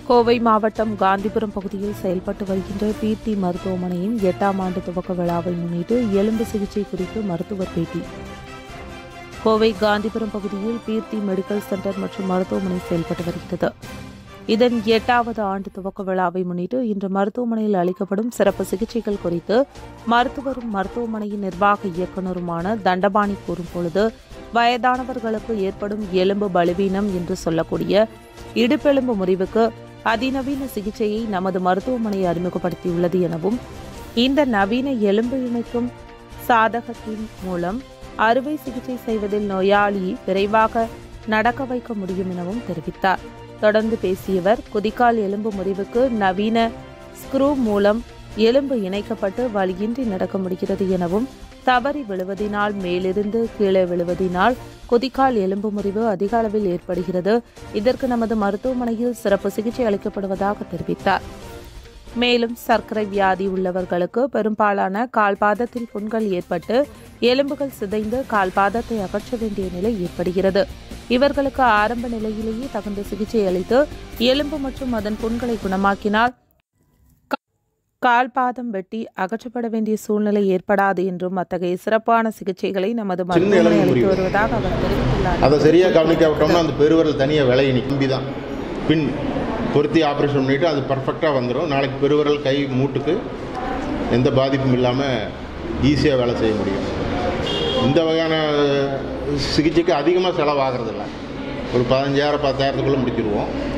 கோவை மாவட்டம் காந்திபுரம் பகுதியில் செயல்பட்டு வருகின்ற பீர்த்தி மருத்துவமனையின் எட்டாம் ஆண்டு துவக்க விழாவை முன்னிட்டு எலும்பு சிகிச்சை குறித்து மருத்துவர் பேட்டி கோவை காந்திபுரம் பகுதியில் பீர்த்தி மெடிக்கல் சென்டர் மற்றும் மருத்துவமனை செயல்பட்டு வருகிறது இதன் எட்டாவது ஆண்டு துவக்க விழாவை முன்னிட்டு இன்று மருத்துவமனையில் அளிக்கப்படும் சிறப்பு சிகிச்சைகள் குறித்து மருத்துவரும் மருத்துவமனையின் நிர்வாக இயக்குநருமான தண்டபாணி கூறும் பொழுது வயதானவர்களுக்கு ஏற்படும் எலும்பு பலவீனம் என்று சொல்லக்கூடிய இடுப்பெலும்பு முறிவுக்கு அதிநவீன சிகிச்சையை நமது மருத்துவமனை அறிமுகப்படுத்தியுள்ளது எனவும் இந்த நவீன எலும்பு இணைக்கும் சாதகத்தின் மூலம் அறுவை சிகிச்சை செய்வதில் நோயாளி விரைவாக நடக்க வைக்க முடியும் எனவும் தெரிவித்தார் தொடர்ந்து பேசியவர் குதிக்கால் எலும்பு முறிவுக்கு நவீன ஸ்க்ரூ மூலம் எலும்பு இணைக்கப்பட்டு வலியின்றி நடக்க முடிகிறது எனவும் தவறி விழுவதினால் மேலிருந்து கீழே விழுவதினால் குதிக்கால் எலும்பு முறிவு அதிக அளவில் ஏற்படுகிறது இதற்கு நமது மருத்துவமனையில் சிறப்பு சிகிச்சை அளிக்கப்படுவதாக தெரிவித்தார் மேலும் சர்க்கரை வியாதி உள்ளவர்களுக்கு பெரும்பாலான கால்பாதத்தில் புண்கள் ஏற்பட்டு எலும்புகள் சிதைந்து கால்பாதத்தை அகற்ற வேண்டிய நிலை ஏற்படுகிறது இவர்களுக்கு ஆரம்ப நிலையிலேயே தகுந்த சிகிச்சை அளித்து எலும்பு மற்றும் அதன் புண்களை குணமாக்கினால் கா- கால்பாதம் வெட்டி அகற்றப்பட வேண்டிய சூழ்நிலை ஏற்படாது என்றும் அத்தகைய சிறப்பான சிகிச்சைகளை நமது மருத்துவமனை எலும்பு அளித்து முறிவு. வருவதாக அவர் தெரிவித்துள்ளார் அதை சரியாக கவனிக்காவிட்டோம்னா அந்த பெருவிரல் தனியாக விலகி நிம்பி தான் பின் பொருத்தி ஆப்ரேஷன் பண்ணிவிட்டு அது பர்ஃபெக்டாக வந்துடும் நாளைக்கு பெருவிரல் கை மூட்டுக்கு எந்த பாதிப்பும் இல்லாமல் ஈஸியாக வேலை செய்ய முடியும் இந்த வகையான சிகிச்சைக்கு அதிகமாக செலவாகிறதில்ல ஒரு பதினஞ்சாயிரம் பத்தாயிரத்துக்குள்ளே முடிச்சிடுவோம்